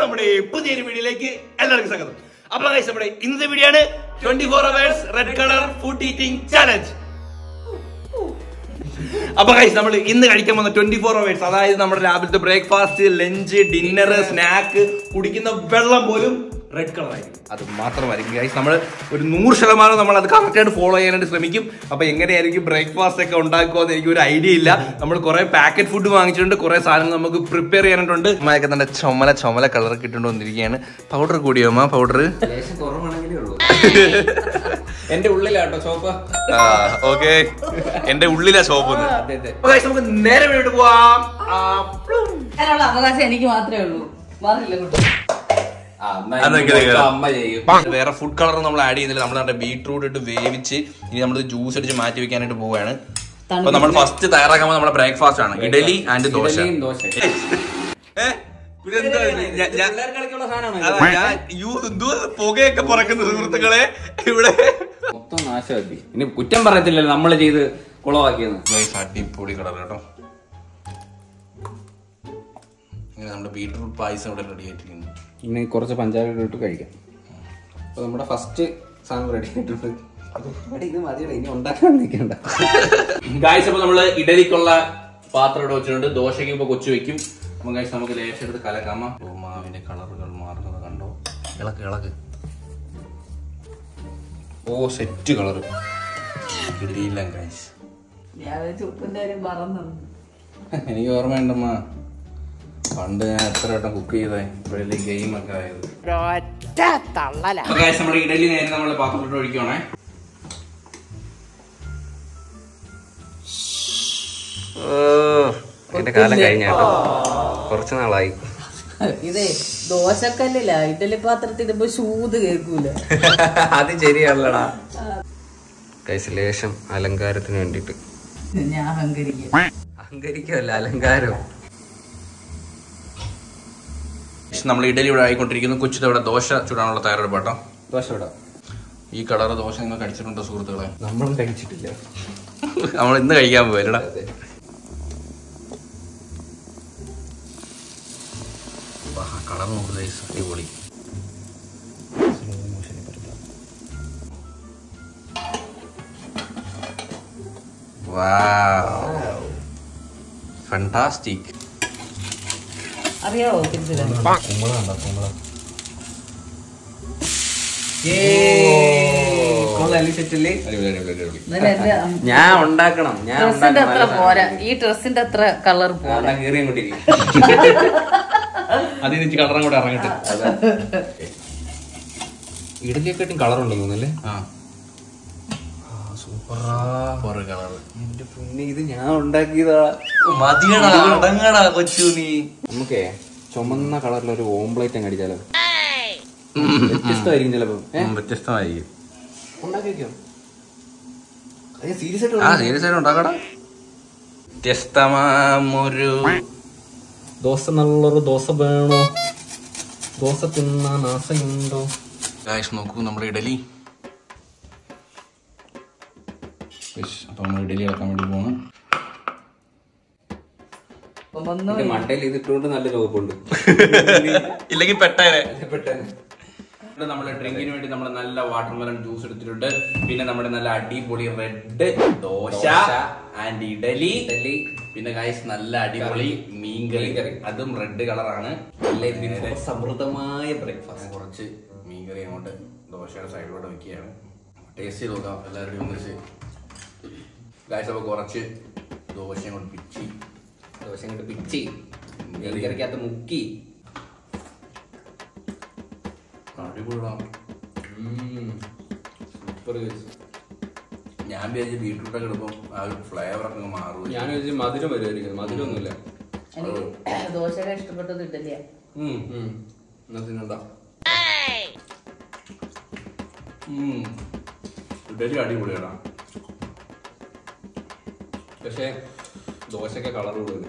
നമ്മുടെ പുതിയൊരു വീഡിയോയിലേക്ക് എല്ലാവർക്കും സ്വാഗതം അപ്പൊ guys, നമ്മുടെ ഇന്നത്തെ വീഡിയോ ആണ് twenty four hours red colour food eating challenge അപ്പൊ ഗൈസ് നമ്മൾ ഇന്ന് കഴിക്കാൻ പോകുന്ന ട്വന്റി ഫോർ അവേഴ്സ് അതായത് നമ്മുടെ രാവിലത്തെ ബ്രേക്ക്ഫാസ്റ്റ് ലഞ്ച് ഡിന്നർ സ്നാക്ക് കുടിക്കുന്ന വെള്ളം പോലും റെഡ് കളർ ആയിരിക്കും അത് മാത്രമായിരിക്കും ഗൈസ് നമ്മൾ ഒരു നൂറ് ശതമാനം നമ്മൾ അത് കറക്റ്റ് ആയിട്ട് ഫോളോ ചെയ്യാനായിട്ട് ശ്രമിക്കും അപ്പൊ എങ്ങനെയായിരിക്കും ബ്രേക്ക്ഫാസ്റ്റ് ഒക്കെ ഉണ്ടാക്കുക എന്ന് എനിക്ക് ഒരു ഐഡിയ ഇല്ല നമ്മൾ കുറെ പാക്കറ്റ് ഫുഡ് വാങ്ങിച്ചിട്ടുണ്ട് കുറെ സാധനങ്ങൾ നമുക്ക് പ്രിപ്പയർ ചെയ്യാനായിട്ടുണ്ട് അമ്മയൊക്കെ തന്നെ ചുമല ചുമല കളർ കിട്ടുകൊണ്ട് വന്നിരിക്കുകയാണ് പൗഡർ കൂടിയോ അമ്മ പൗഡർ ലേശം കുറവാണെങ്കിലേ ഉള്ളൂ എന്റെ ഉള്ളിലാട്ടോ ചോപ്പ ഓക്കെ എന്റെ ഉള്ളിലാ ഷോപ്പ് അതെ അതെ നമുക്ക് നേരെ വേണ്ടി പോവാം ആ, അതിനുള്ള അവകാശം എനിക്ക് മാത്രമേ ഉള്ളൂ മാറില്ല കുട്ടി ആ, എന്നാ അതൊക്കെ ഇന്ന് മൊത്തം കേറാം. അമ്മ ചെയ്യും വേറെ ഫുഡ് കളർ നമ്മൾ ആഡ് ചെയ്യുന്നില്ല നമ്മൾ നമ്മുടെ ബീട്രൂട്ട് ഇട്ട് വേവിച്ച് ഇനി നമ്മൾ ജ്യൂസ് അടിച്ച് മാറ്റി വെക്കാനായിട്ട് പോവുകയാണ് അപ്പൊ നമ്മൾ ഫസ്റ്റ് തയ്യാറാക്കാൻ പോകുന്നത് നമ്മുടെ ബ്രേക്ക്ഫാസ്റ്റ് ആണ് ഇഡലി ആൻഡ് ദോശ ഇഡലിയും ദോശ ഏ? പിന്നെന്താ? ഞാ- ഞാൻ- പിള്ളേർ കളിക്കുള്ള സാധനമാണ് അതാ, ഞാൻ യു- എന്തോ പുകയൊക്കെ പറക്കുന്ന സുഹൃത്തുക്കളെ ഇവിടെ മൊത്തം നാശമാക്കി ഇനി കുറ്റം പറയത്തില്ലല്ലോ നമ്മള് ചെയ്ത് കുളമാക്കിയെന്ന് Guys, അടിപൊളി കളർ കേട്ടോ ഇങ്ങനെ നമ്മുടെ ബീട്രൂട്ട് പായസം ഇവിടെ റെഡി ആയിട്ടിരിക്കുന്നു ഇനി കുറച്ച് പഞ്ചാര ഇട്ട് കഴിക്കാം അപ്പൊ നമ്മുടെ ഫസ്റ്റ് സാധനം റെഡി ആയിട്ടുണ്ട് എടി, ഇത് മതിയുടെ ഇനി ഉണ്ടാക്കാൻ നിൽക്കണ്ട ഗായ്സ് അപ്പൊ നമ്മള് ഇഡലിക്കുള്ള പാത്രം ഇവിടെ വെച്ചിട്ടുണ്ട് ദോശയ്ക്ക് ഇപ്പൊ കൊച്ചു വെക്കും അപ്പൊ ഗായ്സ് നമുക്ക് ലേശം എടുത്ത് കലക്കാമ ഓ മാവിന്റെ കളറുകൾ മാറുന്നത് കണ്ടോ ഇളക്ക് ഇളക്ക് ഓ സെറ്റ് കളറ് കിട്ടിയില്ല ഗായ്സ് ഞാൻ ചുപ്പിന്റെ കാര്യം മറന്നു എനിക്ക് ഓർമ്മയുണ്ടമ്മ പണ്ട് ഞാൻ എത്ര വട്ടം കുക്ക് ചെയ്തേ ഇപ്പോഴല്ലേ ഗെയിം ഒക്കെ ആയത് അപ്പൊ ഗായ്സ് നമ്മുടെ ഇഡലി നേരെ നമ്മൾ പാത്രത്തിലോട്ട് ഒഴിക്കുവാണേ എന്റെ കാലം കഴിഞ്ഞ കേട്ടോ കുറച്ച് നാളായി ഇതേ ദോശക്കല്ലില്ല ഇഡലി പാത്രത്തിൽ ഇടുമ്പോ ശൂത് കേൾക്കൂല അത് ശരിയല്ലടാ കൈസ് ലേശം അലങ്കാരത്തിന് വേണ്ടിട്ട് ഞാൻ അഹങ്കരിക്കും അഹങ്കരിക്കല്ല അലങ്കാരം നമ്മൾ ഇഡലി ഇവിടെ ആയിക്കൊണ്ടിരിക്കുന്നു കൊച്ചു ഇവിടെ ദോശ ചൂടാനുള്ള തയ്യാറെടുപ്പാട്ടോ ദോശ ഇടാം ഈ കളർ ദോശ നിങ്ങൾ കഴിച്ചിട്ടുണ്ടോ സുഹൃത്തുക്കളെ നമ്മളും കഴിച്ചിട്ടില്ല നമ്മൾ ഇന്ന് കഴിക്കാൻ പോയല്ലടാ കളർ നോക്ക് guys. അടിപൊളി ഫണ്ടാസ്റ്റിക് അറിയാവോ തിരിച്ചിടാൻ എന്നാലും എന്റെ ഞാൻ ഉണ്ടാക്കണം ഞാൻ ഡ്രസ്സിന്റെ ഉണ്ടാക്കണം. അത്ര പോരാ ഈ ഡ്രസ്സിന്റെ അത്ര കളർ ആ, പോരാ എന്നാ കീറി അങ്ങോട്ടിരിക്കും അതിന് ഇച്ചിരി കളറും കൂടെ ഇറങ്ങട്ടെ ഇഡലിയൊക്കെ കളർ ഉണ്ടെന്ന് തോന്നുന്നല്ലേ ആ സൂപ്പർ കളർ എന്റെ പൊന്നെ ഇത് ഞാൻ ഉണ്ടാക്കിയതാ മതിയടാ അടങ്ങടാ കൊച്ചു നീ നമുക്കേ ചുമന്ന കളറിൽ ഒരു ഓംപ്ലേറ്റ് അങ്ങ് അടിച്ചാലോ വ്യത്യസ്തമായിരിക്കും ചിലപ്പോ ഏ? വ്യത്യസ്തമായിരിക്കും ഉണ്ടാക്കി വെക്കോ സീരിയസ് ആ സീരിയസ് ആയിട്ട് ഉണ്ടാക്കടാ വ്യത്യസ്തമാമൊരു ദോശ നല്ലൊരു ദോശ വേണോ ദോശ തിന്നാൻ ആശയുണ്ടോ ഗായ്സ് നോക്കൂ നമ്മുടെ ഇഡലി ഫിഷ് അപ്പൊ നമ്മൾ ഇഡലി ഇളക്കാൻ വേണ്ടി പോണ് വന്നു മണ്ടയിൽ ഇതിട്ടുകൊണ്ട് നല്ല ചോപ്പുണ്ട് ഇല്ലെങ്കിൽ പെട്ടേനെ പെട്ടെന്ന് ഇവിടെ നമ്മുടെ ഡ്രിങ്കിന് വേണ്ടി നമ്മൾ നല്ല വാട്ടർമെലൺ ജ്യൂസ് എടുത്തിട്ടുണ്ട് പിന്നെ നമ്മുടെ നല്ല അടിപൊളി റെഡ് ദോശ ദോശ. ആൻഡ് ഇഡലി ഇഡലി. പിന്നെ ഗായ്സ് നല്ല അടിപൊളി മീൻകറി മീൻകറി. അതും റെഡ് കളറാണ് സമൃദ്ധമായ ബ്രേക്ക്ഫാസ്റ്റ് കുറച്ച് മീൻകറി അങ്ങോട്ട് ദോശയുടെ സൈഡിലോട്ട് വെക്കുകയാണ് ടേസ്റ്റ് ചെയ്ത് നോക്കാം എല്ലാവരും ഒന്നിച്ച് ഗായ്സ് അപ്പോൾ കുറച്ച് ദോശ അങ്ങോട്ട് പിച്ചി ദോശ ഇങ്ങോട്ട് പിച്ചി മീൻകറിക്കകത്ത് മുക്കി അടിപൊളിയാണ് സൂപ്പർ ഞാൻ വിചാരിച്ച് ബീട്രൂട്ടൊക്കെ എടുക്കും ആ ഒരു ഫ്ലേവർ ഒക്കെ മാറും ഞാൻ വിചാരിച്ചു മധുരം വരുമായിരിക്കും മധുരമൊന്നുമില്ല എനിക്ക് ദോശയുടെ ഇഷ്ടപ്പെട്ടത് ഇഡലിയാ തിന്നണ്ട ഇഡലി അടിപൊളിയാണ് പക്ഷേ ദോശയ്ക്ക് കളർ കൂടുതൽ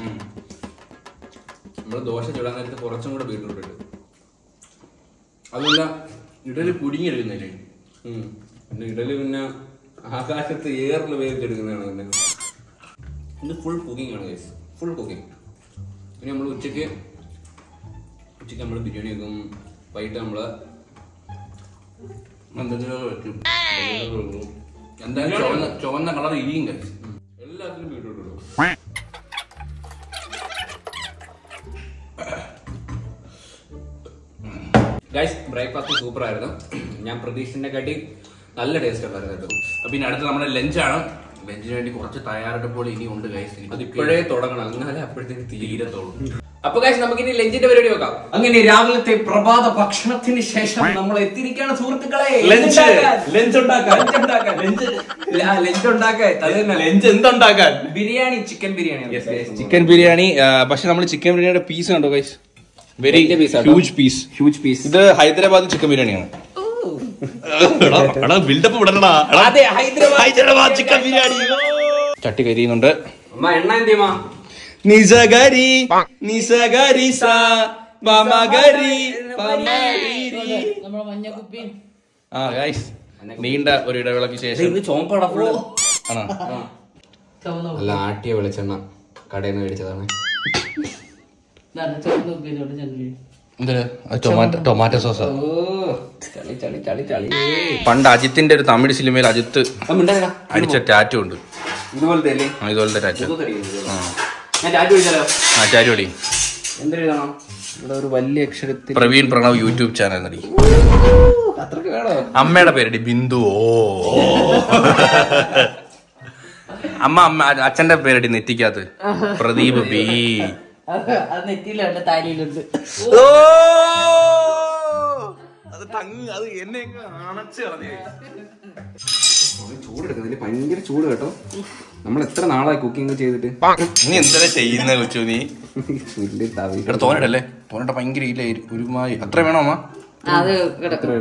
നമ്മൾ ദോശ ചുടാൻ നേരത്ത് കുറച്ചും കൂടെ ബീട്രൂട്ട് ഇട്ട് അതല്ല ഇഡലി പുടിങ്ങിയെടുക്കുന്നില്ലേ ഉം. പിന്നെ ഇഡലി പിന്നെ ആകാശത്ത് ഏറിൽ വേവിച്ചെടുക്കുന്നതാണ് പിന്നെ ഇത് ഫുൾ കുക്കിംഗ് ആണ് ഗൈസ് ഫുൾ കുക്കിംഗ് ഇനി നമ്മൾ ഉച്ചയ്ക്ക് ഉച്ചയ്ക്ക് നമ്മൾ ബിരിയാണി വെക്കും വൈകിട്ട് നമ്മള് എന്തെങ്കിലും വെക്കും എന്തായാലും ചുവന്ന ചുവന്ന കളർ ഇരിയും കഴിച്ചു എല്ലാത്തിനും ബീട്രൂട്ട് ഇടും ഗൈസ് ബ്രേക്ക്ഫാസ്റ്റ് സൂപ്പർ ആയിരുന്നു ഞാൻ പ്രതീക്ഷിച്ചതിനെ കാട്ടി നല്ല ടേസ്റ്റ് ഉണ്ടായിരുന്നു കേട്ടോ അപ്പൊ ഇനി അടുത്ത് നമ്മുടെ ലഞ്ചാണ് ലഞ്ചിന് വേണ്ടി കുറച്ച് തയ്യാറെടുപ്പുകൾ ഇനി ഉണ്ട് കഴിച്ചു അത് ഇപ്പോഴേ തുടങ്ങണം എന്നാലേ അപ്പോഴത്തേക്ക് തീരത്തുള്ളൂ അപ്പൊ ഗൈസ് നമുക്ക് ഇനി ലഞ്ചിന്റെ പരിപാടി നോക്കാം അങ്ങനെ രാവിലത്തെ പ്രഭാത ഭക്ഷണത്തിന് ശേഷം നമ്മൾ എത്തിയിരിക്കുകയാണ് സുഹൃത്തുക്കളെ ലഞ്ച് ലഞ്ച് ഉണ്ടാക്കാൻ ലഞ്ച് ലഞ്ച് ഉണ്ടാക്കാൻ അത് തന്നെ ലഞ്ച് എന്തുണ്ടാക്കാൻ ബിരിയാണി ചിക്കൻ ബിരിയാണി ചിക്കൻ ബിരിയാണി പക്ഷെ നമ്മൾ ചിക്കൻ ബിരിയാണിയുടെ പീസ് കണ്ടോ ഗൈസ് വെരി വലിയ piece ആട്ടോ. ഹ്യൂജ് പീസ് ഹ്യൂജ് പീസ് ഇത് ഹൈദരാബാദ് ചിക്കൻ ബിരിയാണിയാണ് ബിൽഡപ്പ് വിടണടാ അതെ ഹൈദരാബാദ് ഹൈദരാബാദ് ചിക്കൻ ബിരിയാണി ചട്ടി കരിയുന്നുണ്ട് അമ്മ എണ്ണ എന്തിയമ്മ നിസഗരി നിസഗരി സ മമഗരി പമഗരി. നമ്മുടെ മഞ്ഞക്കുപ്പി ആ ഗൈസ് നീണ്ട ഒരു ഇടവേളയ്ക്ക് ശേഷം ഇത് ചോമ്പാടാ ഫുള്ള് ആണോ ചുവന്ന കുപ്പി. അല്ല ആട്ടിയ വെളിച്ചെണ്ണ കടയിൽ നിന്ന് മേടിച്ചതാണ് ഇതാണ് ചുവന്ന കുപ്പിയിലോട്ട് ചെല്ലി എന്തൊരു ടൊമാറ്റോ ടൊമാറ്റോ സോസ് ഓ ചളി ചളി ചളി ചളി പണ്ട് അജിത്തിന്റെ ഒരു തമിഴ് സിനിമയിൽ അജിത്ത് ആ, മിണ്ടാതിരിടാ. അടിച്ച ടാറ്റു ഉണ്ട് ഇതുപോലത്തെ അല്ലേ ആ, ഇതുപോലത്തെ ടാറ്റു ഇതുപോലത്തെ ആ ഞാൻ ചാറ്റ് വിളിച്ചാലോ ആ ചാരുപടി എന്തെഴുതണം ഇവിടെ ഒരു വലിയ അക്ഷരത്തിൽ പ്രവീൺ പ്രണവ് യൂട്യൂബ് ചാനൽ നടി അത്രക്ക് വേണോ അമ്മയുടെ പേരടി ബിന്ദു ഓ അമ്മ അമ്മ അച്ഛന്റെ പേരടി നെറ്റിക്കകത്ത് പ്രദീപ് ബി അത് അത് നെറ്റിയിലുണ്ട് താലിയിലുണ്ട് ഓ അത് തങ്ങ് അത് എന്നെ അണച്ച് കളഞ്ഞു ചൂടെടുക്കുന്നതിന് ഭയങ്കര ചൂട് കേട്ടോ നമ്മൾ എത്ര നാളായി കുക്കിംഗ് ചെയ്തിട്ട് നീ എന്തിനാ ചെയ്യുന്ന കൊച്ചു നീ വലിയ തവി ഇവിടെ തോന്നിട്ടല്ലേ തോന്നിട്ട ഭയങ്കര ഇല്ല ഒരുമായി അത്ര വേണോ അമ്മ അത് കിടക്കും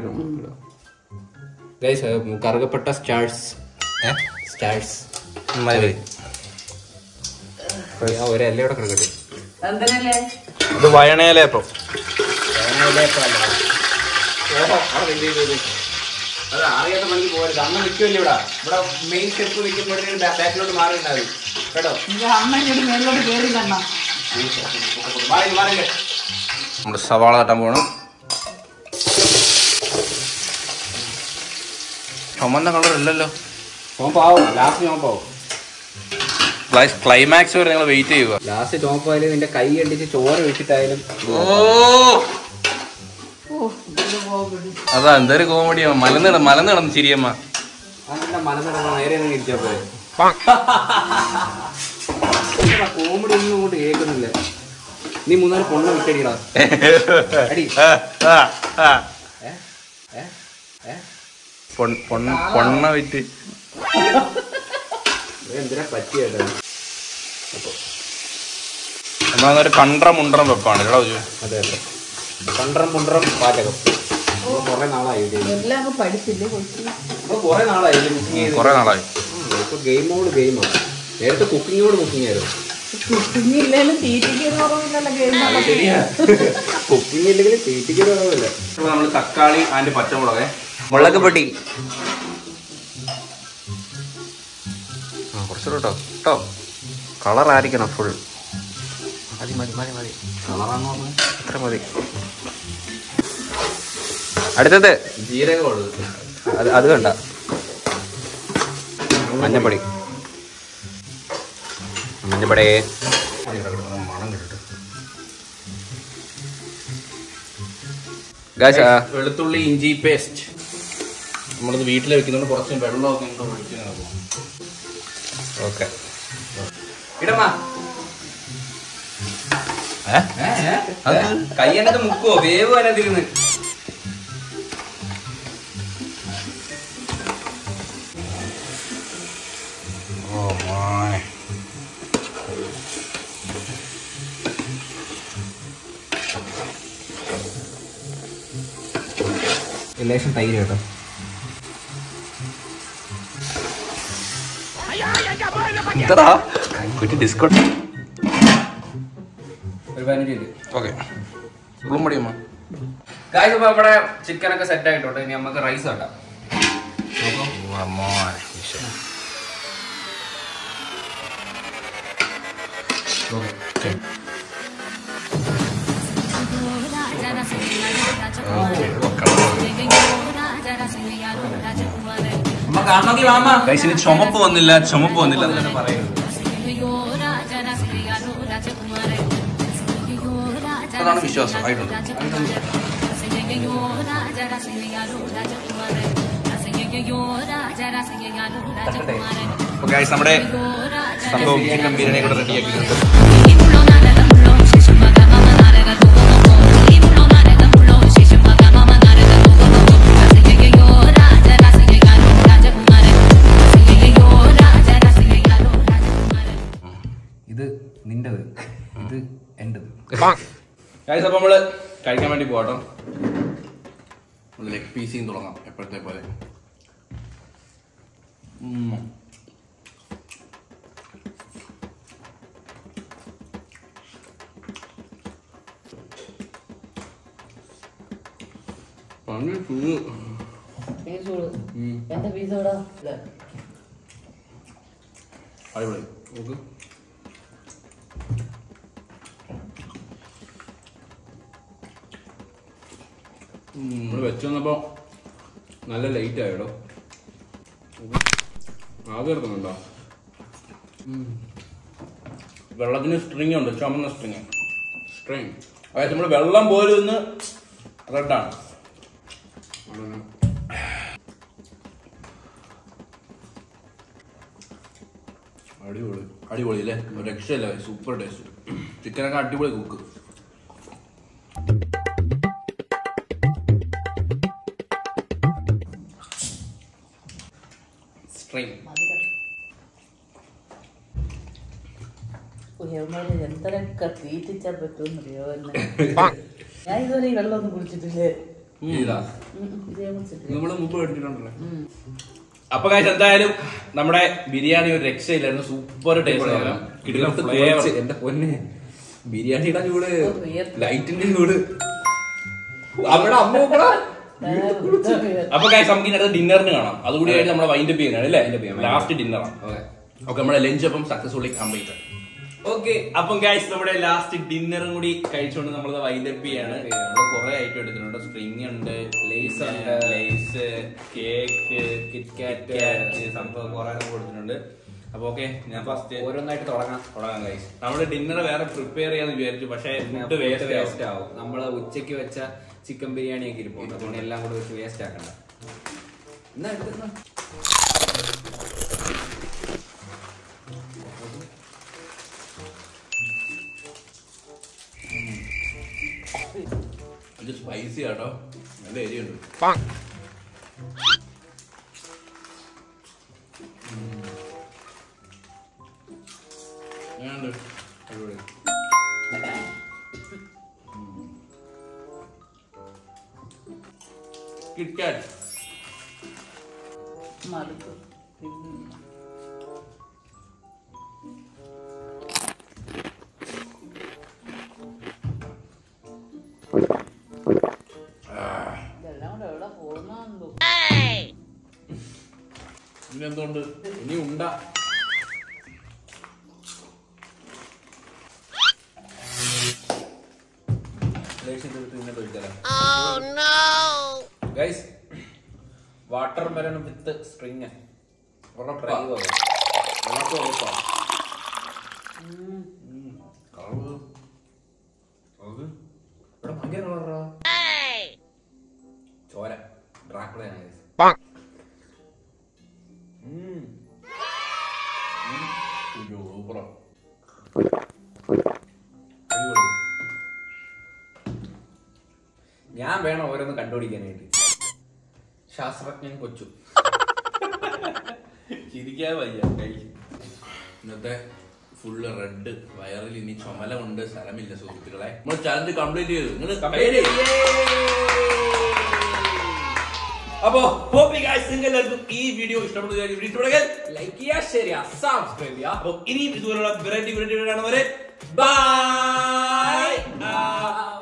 ഗൈസ് കറുകപ്പെട്ട സ്റ്റാർസ് സ്റ്റാർസ് മതി. ഒരു എല്ലയോടെ കിടക്കട്ടെ എന്തിനല്ലേ ഇത് വയണേലേപ്പം അത് അറിയാത്ത പണിക്ക് പോകരുത് അമ്മ നിൽക്കുമല്ലോ ഇവിടെ ഇവിടെ മെയിൻ സ്റ്റെപ്പ് നിൽക്കുമ്പോഴത്തേക്കും ബാക്കിലോട്ട് മാറി ഉണ്ടാവും കേട്ടോ ഇത് അമ്മ ഇങ്ങോട്ട് മേലോട്ട് കയറി കണ്ണ മാറി മാറി നമ്മുടെ സവാള തട്ടാൻ പോകണം ചുമന്ന കളർ ഇല്ലല്ലോ ചോമ്പാവും ലാസ്റ്റ് ചോമ്പാവും ക്ലൈമാക്സ് വരെ നിങ്ങൾ വെയിറ്റ് ചെയ്യുക ലാസ്റ്റ് ചോമ്പായാലും നിന്റെ കൈ കണ്ടിച്ച് ചോര ഒഴിച്ചിട്ടായാലും അതാ എന്തൊരു കോമഡിയാ മലന്നിട മലന്നിടന്ന് ചിരിയമ്മ അങ്ങനെ മനസ്സിലാക്കാൻ നേരെ അങ്ങ് ഇരിച്ചാ പോലെ കോമഡി ഒന്നും ഇങ്ങോട്ട് കേൾക്കുന്നില്ല നീ മൂന്നാല് പൊണ്ണ വിട്ടടിയടാ അടി ഏ? ഏ? ഏ? പൊൺ- പൊൺ- പൊണ്ണ വിറ്റ് ഇത് എന്തിനാ പറ്റിയേട്ടാ നമ്മളൊരു കണ്ട്രം മുണ്ട്രം വെപ്പാണ് കേട്ടോ ഒരു അതെ അതെ പണ്ടറം പുണ്ടറം പാചകം നമ്മൾ കുറെ നാളായി ഇത് ചെയ്യുന്നത്. എല്ലാം അങ്ങ് പഠിച്ചില്ലേ കൊച്ചു നമ്മൾ കുറെ നാളായി ഇത് കുക്കിംഗ് ചെയ്ത് കൊറേ നാളായി ഇപ്പൊ ഗെയിമോട് ഗെയിമാണ് നേരത്തെ കുക്കിങ്ങോട് കുക്കിംഗ് ആയിരുന്നു കുക്കിംഗ് ഇല്ലെങ്കിലും തീറ്റിക്ക് കുറവില്ലല്ലോ ഗെയിം കുക്കിംഗ് ഇല്ലെങ്കിൽ തീറ്റിക്ക് കുറവില്ല നമ്മൾ തക്കാളി അതിന്റെ പച്ചമുളക് മുളക് പൊടി ആ കുറച്ചുകൂടെ കേട്ടോ കേട്ടോ കളർ ആയിരിക്കണം ഫുൾ മതി മതി മതി മതി കളറാന്ന് പറഞ്ഞാൽ അത്ര മതി അടുത്തത് ജീരകമുള്ളത് അത് അത് കണ്ട മഞ്ഞപ്പൊടി മഞ്ഞപ്പൊടി ഗായ്സ്, ആ, വെളുത്തുള്ളി ഇഞ്ചി പേസ്റ്റ് നമ്മളിത് വീട്ടിൽ വെക്കുന്നതുകൊണ്ട് കുറച്ച് വെള്ളമൊക്കെ ഇങ്ങോട്ട് ഒഴിച്ച് നടക്കും ഓക്കെ ഇടമാ കൈ എന്നത് മുക്കോ വേവ് അതിനകത്തിരുന്ന് ഓ മോനെ ലേശം തൈര് കേട്ടോ എന്താ കുറ്റി ഡിസ്കൗണ്ട് ഒരു പതിനഞ്ച് മിനിറ്റ് ഓക്കെ ഉള്ളും മടിയമ്മ ഗായ്സ് അപ്പൊ നമ്മുടെ ചിക്കൻ ഒക്കെ സെറ്റ് ആയിട്ടുണ്ട് ഇനി നമുക്ക് റൈസ് വെക്കാം മോനെ ഈശോ. Okay. അമ്മ കാണണമെങ്കിൽ വാമ ഗൈസിന് ചുമപ്പ് വന്നില്ല ചുമപ്പ് വന്നില്ല എന്ന് തന്നെ പറയുന്നത് അതാണ് വിശ്വാസം ആയിട്ടുണ്ട് അപ്പൊ ഗൈസ് നമ്മുടെ സംഭവം ചിക്കൻ ബിരിയാണി കൂടെ റെഡിയാക്കിയിട്ടുണ്ട് ഇത് നിന്റത് ഇത് എന്റത് ഗൈസ് അപ്പൊ നമ്മള് കഴിക്കാൻ വേണ്ടി പോകട്ടോ ലെഗ് പീസിങ് തുടങ്ങാം എപ്പോഴത്തെ പോലെ ഉം. പണി ചൂട് എന്റെ പീസ് ഇവിടെ അടിപൊളി നോക്ക് നമ്മള് വെച്ച് വന്നപ്പോ നല്ല ലേറ്റ് ആയിടോ ആദ്യം എടുക്കുന്നുണ്ടോ വെള്ളത്തിന് സ്ട്രിങ് ഉണ്ട് ചുമന്ന സ്ട്രിങ് സ്ട്രെയിൻ അതായത് നമ്മൾ വെള്ളം പോലും ഇന്ന് റെഡാണ് അടിപൊളി അടിപൊളി അല്ലേ ഒരു രക്ഷയില്ല സൂപ്പർ ടേസ്റ്റ് ചിക്കനൊക്കെ അടിപൊളി കുക്ക് സ്ട്രെയിൻ ഉയർന്നവര് എന്തരൊക്കെ തീറ്റിച്ചാ പറ്റുമെന്നറിയോ എന്നെ ഞാൻ ഇതുവരെ ഈ വെള്ളമൊന്നും കുടിച്ചിട്ടില്ലേ ഇതാ ഉം, ഉം, ഇതേ കുടിച്ചിട്ടില്ല നമ്മള് മുമ്പ് മേടിച്ചിട്ടുണ്ടല്ലോ അപ്പൊ കാശ് എന്തായാലും നമ്മുടെ ബിരിയാണി ഒരു രക്ഷയില്ലായിരുന്നു സൂപ്പർ ടേസ്റ്റ് ഫ്ലേവർ എന്റെ പൊന്നെ ബിരിയാണിയുടെ ചൂട് ഉയർത്ത്. ലൈറ്റിന്റെ ചൂട് അവിടെ അമ്മ നോക്കടാ. അപ്പൊ കാശ് നമുക്ക് ഇനി അടുത്ത ഡിന്നറിന് കാണാം അതുകൂടി ആയിട്ട് നമ്മുടെ വൈൻഡ് അപ്പ് ചെയ്യുന്നതാണ് അല്ലേ Wind up ചെയ്യാം. ലാസ്റ്റ് ഡിന്നറാണ് Okay. ഓക്കെ നമ്മുടെ ലഞ്ച് അപ്പം സക്സസ്ഫുള്ളി കംപ്ലീറ്റ് ഓക്കെ അപ്പം ഗൈസ് നമ്മുടെ ലാസ്റ്റ് ഡിന്നറും കൂടി കഴിച്ചുകൊണ്ട് നമ്മൾ വൈൻഡ് അപ്പ് ചെയ്യാണ് ഇവിടെ കുറെ ഐറ്റം എടുത്തിട്ടുണ്ട് സ്പ്രിംഗ് ഉണ്ട് Lays ഉണ്ട്. ലേസ് കേക്ക് Kit Kat, സംഭവം കുറെ കൊടുത്തിട്ടുണ്ട് അപ്പൊ ഓക്കെ ഞാൻ ഫസ്റ്റ് ഓരോന്നായിട്ട് തുടങ്ങാം തുടങ്ങാം ഗൈസ് നമ്മുടെ ഡിന്നർ വേറെ പ്രിപ്പയർ ചെയ്യാന്ന് വിചാരിച്ചു പക്ഷേ ഫുഡ് വേസ്റ്റ് വേസ്റ്റ് ആവും നമ്മള് ഉച്ചക്ക് വെച്ച ചിക്കൻ ബിരിയാണി ഒക്കെ ഇരിപ്പുണ്ട് അതുകൊണ്ട് എല്ലാം കൂടെ വെച്ച് വേസ്റ്റ് ആക്കണ്ട എന്നാ എടുത്ത് ഇത് സ്പൈസി ആട്ടോ നല്ല എരിയുണ്ട് ഞാനുണ്ട് അടിപൊളി കിറ്റ്കാറ്റ് മടുത്തു ഇതെല്ലാം കൂടെ എവിടെ പോകുന്നു ഇനി എന്തുകൊണ്ട് ഇനി ഉണ്ട guys watermelon with spring ഉറപ്പാ. നമുക്ക് ഉറപ്പാ കളറ് അത് ഇവിടെ ഭയങ്കര കളറാ ചോര ഡ്രാക്കുളയാണ് ഗൈസ് അയ്യോ സൂപ്പറാ അടിപൊളി ഞാൻ വേണം ഓരോന്ന് കണ്ടുപിടിക്കാനായിട്ട് ശാസ്ത്രജ്ഞൻ കൊച്ചു ചിരിക്കാൻ വയ്യ കൈ ഇന്നത്തെ ഫുള്ള് റെഡ് വയറിൽ ഇനി ചുമല കൊണ്ട് സ്ഥലമില്ല സുഹൃത്തുക്കളെ നമ്മൾ ചാലഞ്ച് കംപ്ലീറ്റ് ചെയ്തു നിങ്ങൾ അപ്പോ ഹോപ്പ് ഗൈസ് നിങ്ങൾക്ക് എല്ലാവർക്കും ഈ വീഡിയോ ഇഷ്ടപ്പെടുന്ന വീഡിയോ ഇഷ്ടപ്പെടുക ലൈക്ക് ചെയ്യാ ശരിയാ സബ്സ്ക്രൈബ് ചെയ്യാ അപ്പൊ ഇനി ഇതുപോലുള്ള വെറൈറ്റി വെറൈറ്റി കാണുന്നവരെ ബൈ